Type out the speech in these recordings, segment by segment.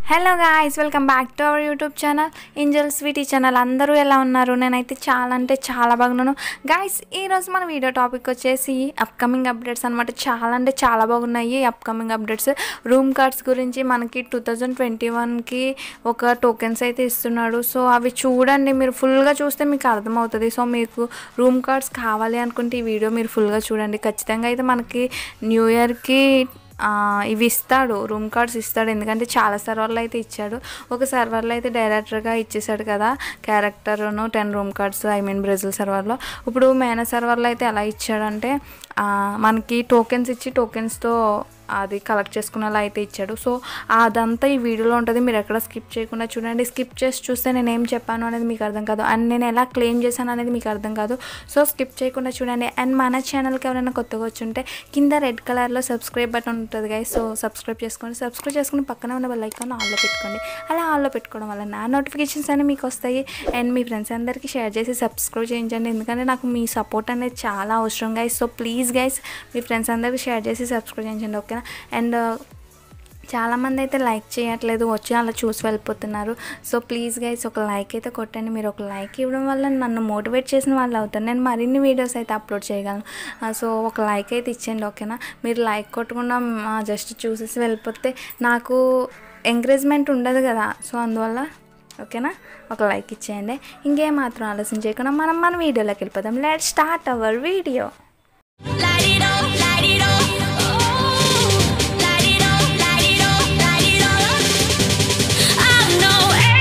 Hello guys welcome back to our YouTube channel Angel Sweety channel అందరూ ఎలా ఉన్నారు నేనైతే చాలా అంటే చాలా బాగున్నాను గాయ్స్ ఈరోజు మన వీడియో టాపిక్ వచ్చేసి అప్కమింగ్ అప్డేట్స్ అనమాట చాలా అంటే చాలా బాగున్నాయి అప్కమింగ్ అప్డేట్స్ రూమ్ కార్డ్స్ గురించి మనకి టూ థౌజండ్ ట్వంటీ వన్కి ఒక టోకెన్స్ అయితే ఇస్తున్నాడు సో అవి చూడండి మీరు ఫుల్గా చూస్తే మీకు అర్థమవుతుంది సో మీకు రూమ్ కార్డ్స్ కావాలి అనుకుంటే ఈ వీడియో మీరు ఫుల్గా చూడండి ఖచ్చితంగా అయితే మనకి న్యూ ఇయర్కి ఆ, ఇవి ఇస్తాడు రూమ్ కార్డ్స్ ఇస్తాడు ఎందుకంటే చాలా సర్వర్లు అయితే ఇచ్చాడు ఒక సర్వర్లో అయితే డైరెక్టర్గా ఇచ్చేసాడు కదా క్యారెక్టర్ను ten room cards I mean Brazil సర్వర్లో ఇప్పుడు మేన సర్వర్లో అయితే ఎలా ఇచ్చాడంటే ఆ, మనకి టోకెన్స్ ఇచ్చి టోకెన్స్తో అది కలెక్ట్ చేసుకునేలా అయితే ఇచ్చాడు సో అదంతా ఈ వీడియోలో ఉంటుంది మీరు ఎక్కడ స్కిప్ చేయకుండా చూడండి స్కిప్ చేసి చూస్తే నేను ఏం చెప్పాను అనేది మీకు అర్థం కాదు అండ్ నేను ఎలా క్లెయిమ్ చేశాను అనేది మీకు అర్థం కాదు సో స్కిప్ చేయకుండా చూడండి అండ్ మన ఛానల్కి ఎవరైనా కొత్తగా వచ్చి ఉంటే కింద రెడ్ కలర్లో సబ్స్క్రైబ్ బటన్ ఉంటుంది గైస్ సో సబ్స్క్రైబ్ చేసుకోండి సబ్స్క్రైబ్ చేసుకుని పక్కన ఉన్న బెల్ ఐకాన్ ఆన్లో పెట్టుకోండి అలా ఆన్లో పెట్టుకోవడం వల్ల నా నోటిఫికేషన్స్ అన్నీ మీకు వస్తాయి అండ్ మీ ఫ్రెండ్స్ అందరికీ షేర్ చేసి సబ్స్క్రైబ్ చేయించండి ఎందుకంటే నాకు మీ సపోర్ట్ అనేది చాలా అవసరం గైస్ సో ప్లీజ్ గైస్ మీ ఫ్రెండ్స్ అందరికీ షేర్ చేసి సబ్స్క్రైబ్ చేయించండి ఓకేనా అండ్ చాలామంది అయితే లైక్ చేయట్లేదు వచ్చి అలా చూసి వెళ్ళిపోతున్నారు సో ప్లీజ్ గైస్ ఒక లైక్ అయితే కొట్టండి మీరు ఒక లైక్ ఇవ్వడం వల్ల నన్ను మోటివేట్ చేసిన వాళ్ళు అవుతారు నేను మరిన్ని వీడియోస్ అయితే అప్లోడ్ చేయగలను ఆ, సో ఒక లైక్ అయితే ఇచ్చేయండి ఓకేనా మీరు లైక్ కొట్టకుండా జస్ట్ చూసేసి వెళ్ళిపోతే నాకు ఎంకరేజ్మెంట్ ఉండదు కదా సో అందువల్ల ఓకేనా ఒక లైక్ ఇచ్చేయండి ఇంకేం మాత్రం ఆలోచన చేయకుండా మనం మన వీడియోలోకి వెళ్ళిపోదాం let start our video Light it up, light it up. Light it up, light it up, light it up. I'm no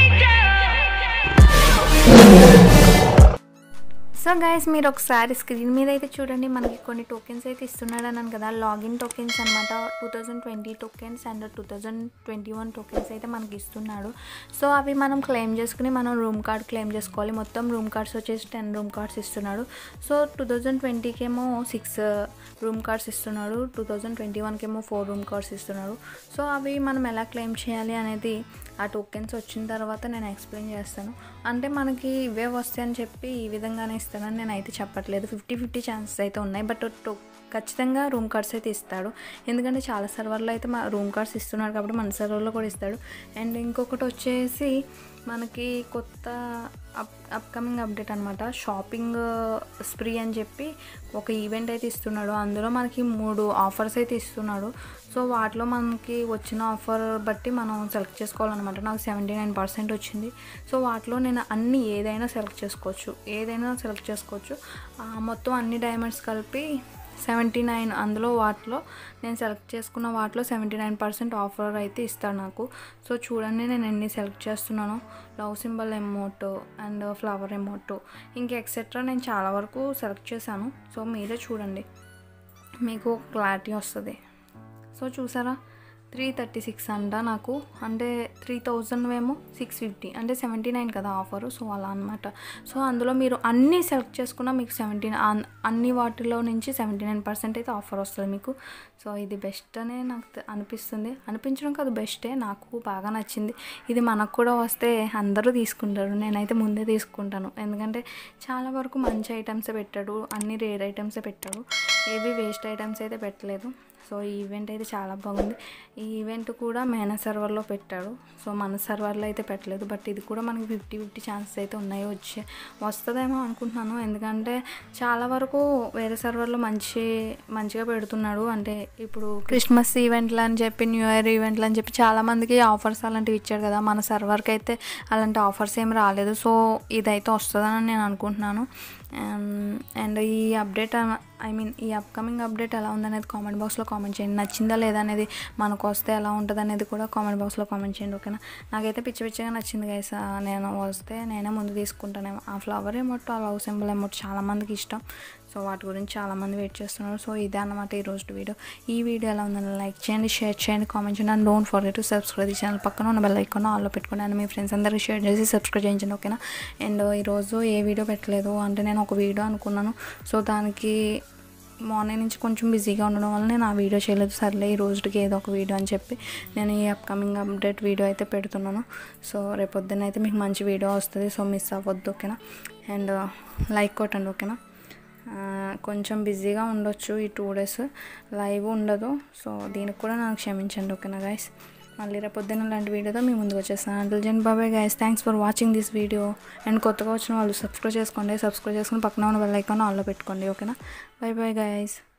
so guys మీరు ఒకసారి స్క్రీన్ మీద అయితే చూడండి మనకి కొన్ని టోకెన్స్ అయితే ఇస్తున్నాడు అన్నాను కదా లాగిన్ టోకెన్స్ అనమాట two thousand twenty tokens and two thousand twenty one tokens అయితే మనకి ఇస్తున్నాడు సో అవి మనం క్లెయిమ్ చేసుకుని మనం రూమ్ కార్డ్ క్లెయిమ్ చేసుకోవాలి మొత్తం రూమ్ కార్డ్స్ వచ్చేసి టెన్ రూమ్ కార్డ్స్ ఇస్తున్నాడు సో టూ థౌజండ్ ట్వంటీకి ఏమో సిక్స్ రూమ్ కార్డ్స్ ఇస్తున్నాడు టూ థౌజండ్ ట్వంటీ వన్కి ఏమో ఫోర్ రూమ్ కార్డ్స్ ఇస్తున్నాడు సో అవి మనం ఎలా క్లెయిమ్ చేయాలి అనేది ఆ టోకెన్స్ వచ్చిన తర్వాత నేను ఎక్స్ప్లెయిన్ చేస్తాను అంటే మనకి ఇవే వస్తాయని చెప్పి ఈ విధంగానే ఇస్తానని నేను అయితే చెప్పట్లేదు ఫిఫ్టీ ఫిఫ్టీ ఛాన్సెస్ అయితే ఉన్నాయి బట్ టో ఖచ్చితంగా రూమ్ కార్డ్స్ అయితే ఇస్తాడు ఎందుకంటే చాలా సర్వర్లో అయితే మా రూమ్ కార్డ్స్ ఇస్తున్నాడు కాబట్టి మన సర్వర్లో కూడా ఇస్తాడు అండ్ ఇంకొకటి వచ్చేసి మనకి కొత్త అప్ అప్కమింగ్ అప్డేట్ అనమాట షాపింగ్ స్ప్రీ అని చెప్పి ఒక ఈవెంట్ అయితే ఇస్తున్నాడు అందులో మనకి మూడు ఆఫర్స్ అయితే ఇస్తున్నాడు సో వాటిలో మనకి వచ్చిన ఆఫర్ బట్టి మనం సెలెక్ట్ చేసుకోవాలన్నమాట నాకు సెవెంటీ నైన్ పర్సెంట్ వచ్చింది సో వాటిలో నేను అన్ని ఏదైనా సెలెక్ట్ చేసుకోవచ్చు ఏదైనా సెలెక్ట్ చేసుకోవచ్చు ఆ, మొత్తం అన్ని డైమండ్స్ కలిపి సెవెంటీ నైన్ అందులో వాటిలో నేను సెలెక్ట్ చేసుకున్న వాటిలో సెవెంటీ నైన్ పర్సెంట్ ఆఫర్ అయితే ఇస్తాడు నాకు సో చూడండి నేను ఎన్ని సెలెక్ట్ చేస్తున్నాను love symbol emote and flower emote ఇంకా ఎక్సెట్రా నేను చాలా వరకు సెలెక్ట్ చేశాను సో మీరే చూడండి మీకు క్లారిటీ వస్తుంది సో చూసారా త్రీ థర్టీ సిక్స్ అంట నాకు అంటే త్రీ థౌజండ్ ఏమో సిక్స్ ఫిఫ్టీ అంటే సెవెంటీ నైన్ కదా ఆఫరు సో అలా అనమాట సో అందులో మీరు అన్నీ సెలెక్ట్ చేసుకున్నా మీకు సెవెంటీ అన్ని వాటిలో నుంచి సెవెంటీ నైన్ పర్సెంట్ అయితే ఆఫర్ వస్తుంది మీకు సో ఇది బెస్ట్ అనే నాకు తె- అనిపిస్తుంది అనిపించడం కాదు బెస్టే నాకు బాగా నచ్చింది ఇది మనకు కూడా వస్తే అందరూ తీసుకుంటారు నేనైతే ముందే తీసుకుంటాను ఎందుకంటే చాలా వరకు మంచి ఐటమ్సే పెట్టాడు అన్ని రేర్ ఐటమ్సే పెట్టాడు ఏవి వేస్ట్ ఐటమ్స్ అయితే పెట్టలేదు సో ఈ ఈవెంట్ అయితే చాలా బాగుంది ఈ ఈవెంట్ కూడా మేన సర్వర్లో పెట్టాడు సో మన సర్వర్లో అయితే పెట్టలేదు బట్ ఇది కూడా మనకి ఫిఫ్టీ ఫిఫ్టీ ఛాన్సెస్ అయితే ఉన్నాయి వచ్చే వస్తుందేమో అనుకుంటున్నాను ఎందుకంటే చాలా వరకు వేరే సర్వర్లో మంచి మంచిగా పెడుతున్నాడు అంటే ఇప్పుడు క్రిస్మస్ ఈవెంట్లు అని చెప్పి న్యూ ఇయర్ ఈవెంట్లు అని చెప్పి చాలా మందికి ఆఫర్స్ అలాంటివి ఇచ్చాడు కదా మన సర్వర్కి అయితే అలాంటి ఆఫర్స్ ఏం రాలేదు సో ఇదైతే వస్తుందని నేను అనుకుంటున్నాను అండ్ ఈ అప్డేట్ ఐ మీన్ ఈ అప్కమింగ్ అప్డేట్ ఎలా ఉందనేది కామెంట్ బాక్స్లో కామెంట్ చేయండి నచ్చిందా లేదా అనేది మనకు వస్తే ఎలా ఉంటుంది అనేది కూడా కామెంట్ బాక్స్లో కామెంట్ చేయండి ఓకేనా నాకైతే పిచ్చి పిచ్చిగా నచ్చింది గైస్ నేను వస్తే నేనే ముందు తీసుకుంటానేమో ఆ ఫ్లవర్ ఏమోట్ ఆ లవ్ సింబల్ ఏమోట్ చాలా మందికి ఇష్టం సో వాటి గురించి చాలామంది వెయిట్ చేస్తున్నారు సో ఇదే అన్నమాట ఈ రోజు వీడియో ఈ వీడియో ఎలా ఉందని లైక్ చేయండి షేర్ చేయండి కామెంట్ చేయండి and don't forget to subscribe ఈ ఛానల్ పక్కన ఉన్న బెల్ ఐకాన్ ఆల్లో పెట్టుకోండి అండ్ మీ ఫ్రెండ్స్ అందరికీ షేర్ చేసి సబ్స్క్రైబ్ చేయించండి ఓకేనా అండ్ ఈరోజు ఏ వీడియో పెట్టలేదు అంటే నేను ఒక వీడియో అనుకున్నాను సో దానికి మార్నింగ్ నుంచి కొంచెం బిజీగా ఉండడం వల్ల నేను ఆ వీడియో చేయలేదు సర్లే ఈ రోజుకి ఏదో ఒక వీడియో అని చెప్పి నేను ఈ అప్కమింగ్ అప్డేట్ వీడియో అయితే పెడుతున్నాను సో రేపొద్దున అయితే మీకు మంచి వీడియో వస్తుంది సో మిస్ అవ్వద్దు ఓకేనా అండ్ లైక్ కొట్టండి ఓకేనా ఆ, కొంచెం బిజీగా ఉండొచ్చు ఈ టూ డేస్ లైవ్ ఉండదు సో దీనికి కూడా నాకు క్షమించండి ఓకేనా గైస్ మళ్ళీ రేపు పొద్దున్న లాంటి వీడియోతో మీ ముందుకు వచ్చేస్తాను until then bye bye guys thanks for watching this video and కొత్తగా వచ్చిన వాళ్ళు సబ్స్క్రైబ్ చేసుకోండి సబ్స్క్రైబ్ చేసుకుని పక్కన ఉన్న బెల్ ఐకాన్ ఆన్లో పెట్టుకోండి ఓకేనా బై బై గైస్